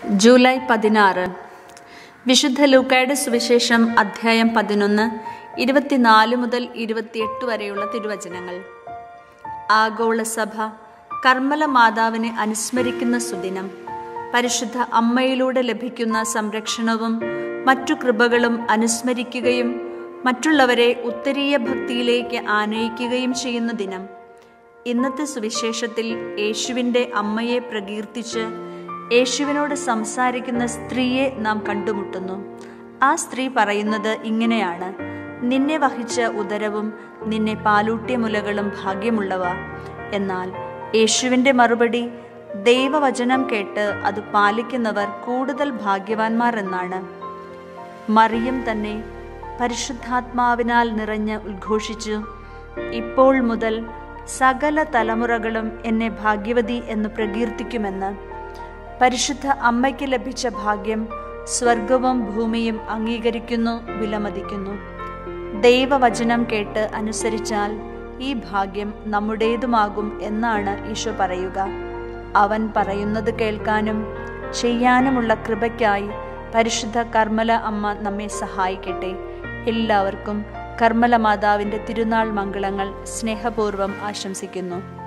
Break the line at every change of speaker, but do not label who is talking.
July പതിനാറ് വിശുദ്ധ ലൂക്കായുടെ സുവിശേഷം അധ്യായം പതിനൊന്ന് ഇരുപത്തിനാല് മുതൽ ഇരുപത്തിയെട്ട് വരെയുള്ള തിരുവചനങ്ങൾ ആഗോള സഭ കർമ്മല മാതാവിനെ അനുസ്മരിക്കുന്ന സുദിനം പരിശുദ്ധ അമ്മയിലൂടെ ലഭിക്കുന്ന സംരക്ഷണവും മറ്റു കൃപകളും അനുസ്മരിക്കുകയും മറ്റുള്ളവരെ ഉത്തരീയ ഭക്തിയിലേക്ക് ആനയിക്കുകയും ചെയ്യുന്ന ദിനം ഇന്നത്തെ സുവിശേഷത്തിൽ യേശുവിൻ്റെ അമ്മയെ പ്രകീർത്തിച്ച് യേശുവിനോട് സംസാരിക്കുന്ന സ്ത്രീയെ നാം കണ്ടുമുട്ടുന്നു ആ സ്ത്രീ പറയുന്നത് ഇങ്ങനെയാണ് നിന്നെ വഹിച്ച ഉദരവും നിന്നെ പാലൂട്ടിയ മുലകളും ഭാഗ്യമുള്ളവ എന്നാൽ യേശുവിൻ്റെ മറുപടി ദൈവവചനം കേട്ട് അത് പാലിക്കുന്നവർ കൂടുതൽ ഭാഗ്യവാന്മാർ എന്നാണ് മറിയം തന്നെ പരിശുദ്ധാത്മാവിനാൽ നിറഞ്ഞ് ഉദ്ഘോഷിച്ചു ഇപ്പോൾ മുതൽ സകല തലമുറകളും എന്നെ ഭാഗ്യവതി എന്ന് പ്രകീർത്തിക്കുമെന്ന് പരിശുദ്ധ അമ്മയ്ക്ക് ലഭിച്ച ഭാഗ്യം സ്വർഗവും ഭൂമിയും അംഗീകരിക്കുന്നു വിലമതിക്കുന്നു ദൈവവചനം കേട്ട് അനുസരിച്ചാൽ ഈ ഭാഗ്യം നമ്മുടേതുമാകും എന്നാണ് ഈശോ പറയുക അവൻ പറയുന്നത് കേൾക്കാനും ചെയ്യാനുമുള്ള കൃപയ്ക്കായി പരിശുദ്ധ കർമ്മല അമ്മ നമ്മെ സഹായിക്കട്ടെ എല്ലാവർക്കും കർമ്മല മാതാവിൻ്റെ തിരുനാൾ മംഗളങ്ങൾ സ്നേഹപൂർവ്വം ആശംസിക്കുന്നു